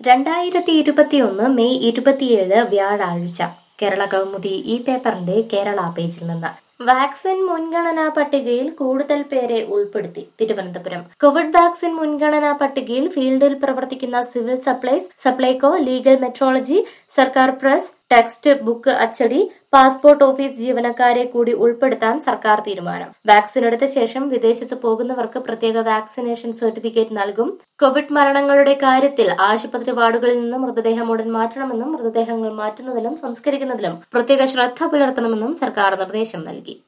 രണ്ടായിരത്തി ഇരുപത്തിയൊന്ന് മെയ് ഇരുപത്തിയേഴ് വ്യാഴാഴ്ച കേരള കൗമുദി ഈ പേപ്പറിന്റെ കേരള പേജിൽ നിന്ന് വാക്സിൻ മുൻഗണനാ പട്ടികയിൽ കൂടുതൽ പേരെ ഉൾപ്പെടുത്തി തിരുവനന്തപുരം കോവിഡ് വാക്സിൻ മുൻഗണനാ പട്ടികയിൽ ഫീൽഡിൽ പ്രവർത്തിക്കുന്ന civil supplies Supplyco legal metrology സർക്കാർ പ്രസ് ടെക്സ്റ്റ് ബുക്ക് അച്ചടി പാസ്പോർട്ട് ഓഫീസ് ജീവനക്കാരെ കൂടി ഉൾപ്പെടുത്താൻ സർക്കാർ തീരുമാനം വാക്സിൻ എടുത്ത ശേഷം വിദേശത്ത് പോകുന്നവർക്ക് പ്രത്യേക വാക്സിനേഷൻ സർട്ടിഫിക്കറ്റ് നൽകും കോവിഡ് മരണങ്ങളുടെ കാര്യത്തിൽ ആശുപത്രി വാർഡുകളിൽ നിന്ന് മൃതദേഹം ഉടൻ മാറ്റണമെന്നും മൃതദേഹങ്ങൾ മാറ്റുന്നതിലും സംസ്കരിക്കുന്നതിലും പ്രത്യേക ശ്രദ്ധ പുലർത്തണമെന്നും സർക്കാർ നിർദ്ദേശം നൽകി